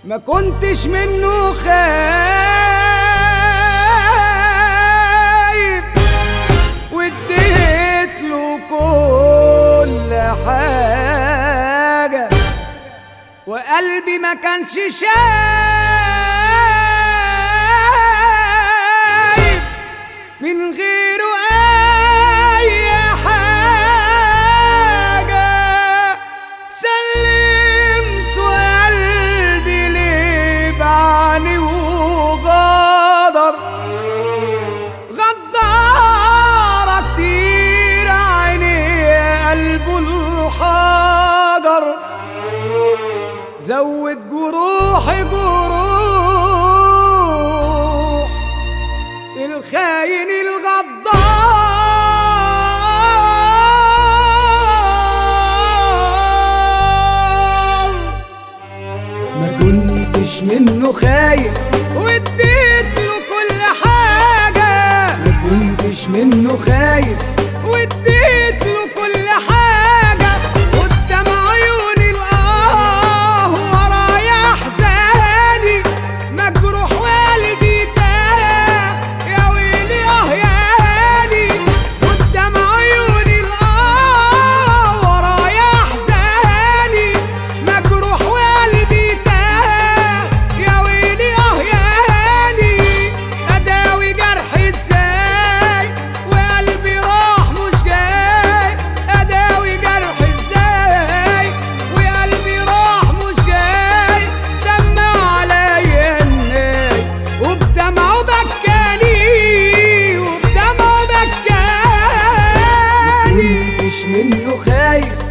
ما كنتش منه خايف واديت له كل حاجة وقلبي ما كانش شايف من غيره أي حاجة سلمت قلبي ليه بعاني وغدر غدارة كتير عيني قلبه الحجر زود جروحي جروح الخاين الغدار ما كنتش منه خايف واديت له كل حاجة ما كنتش منه خايف واديت له كل حاجة قدام عيوني الآه ورايا أحزاني مجروح وقلبي تاه يا ويلي آه ياني قدام عيوني الآه ورايا أحزاني مجروح وقلبي تاه يا ويلي آه ياني أداوي جرحي إزاي وقلبي راح مش جاي أداوي جرحي إزاي وقلبي راح مش جاي دمع عليا الناي وبدمعه بكاني وبدمعه بكاني كنتش منه خايف